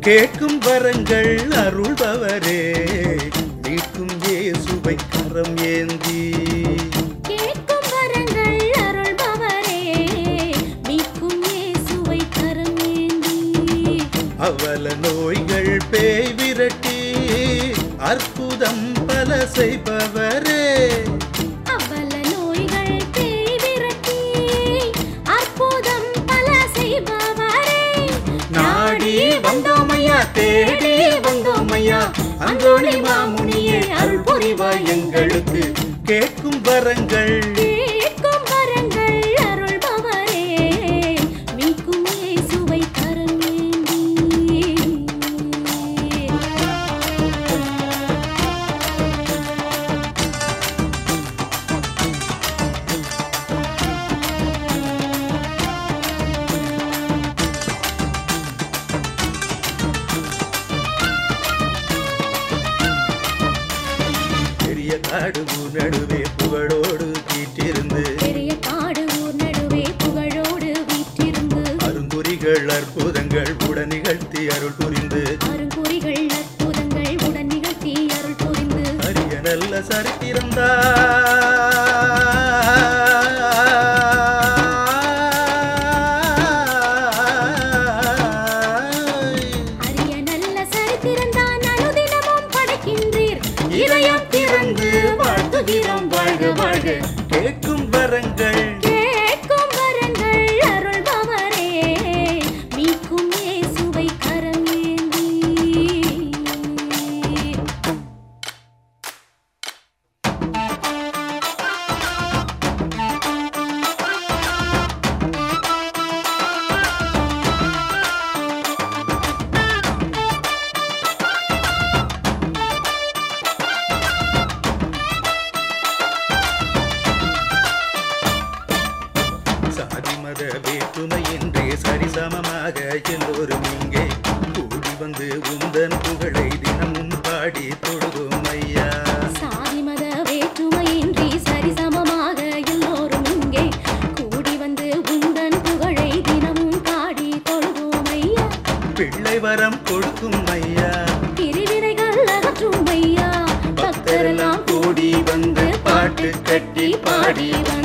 கேட்கும் வரங்கள் அருள்பவரே மீட்கும் இயேசுவை கரம் ஏந்தி கேட்கும் வரங்கள் அருள்பவரே மீட்கும் இயேசுவை கரம் ஏந்தி அவல நோய்கள் பேய் விரட்டி அற்புதம் பல செய்பவரே அவல நோய்கள் பேய் விரட்டி அற்புதம் பல செய்பவரே நாடி வந்தோமையா தேடி வந்தோமையா அந்தோணி மாமுனியே அருள் புரிவாய் எங்களுக்கு கேட்கும் வரங்கள் கேட்கும் வரங்கள் அருள்பவரே மீட்கும் இயேசுவை கரம் ஏந்தி பெரிய காடு ஊர் நடுவே புகழோடு வீட்டிருந்து பெரிய காடு ஊர் நடுவே புகழோடு வீற்றிருந்து அருங்குறிகள் அற்புதங்கள் உடன் நிகழ்த்தி அருள் புரிந்து அருங்குறிகள் அற்புதங்கள் உடன் நிகழ்த்தி அருள் புரிந்து அரிய நல்ல சரித்திரந்தா அரிய நல்ல சரித்திரந்தான் அனுதினமும் படைக்கின்றீர் இதயம் திறந்து வாழ்த்துகிறோம் வாழ்க வாழ்க கேட்கும் வரங்கள் கேட்கும் வரங்கள் அருள்பவரே மீட்கும் இயேசுவை கரம் ஏந்தி சாதி மத வேற்றுமையின்றி சரிசமமாக எல்லோரும் இங்கே கூடி வந்து உந்தன் புகழை தினமும் பாடி தொழுதும் ஐயா சாதி மத வேற்றுமையின்றி சரிசமமாக எல்லோரும் இங்கே கூடி வந்து உந்தன் புகழை தினமும் பாடி தொழுவோம் ஐயா பிள்ளை வரம் கொடுக்கும் ஐயா பிரிவினைகள் அகற்றும் ஐயா பக்தரெல்லாம் கூடி வந்து பாட்டு கட்டி பாடி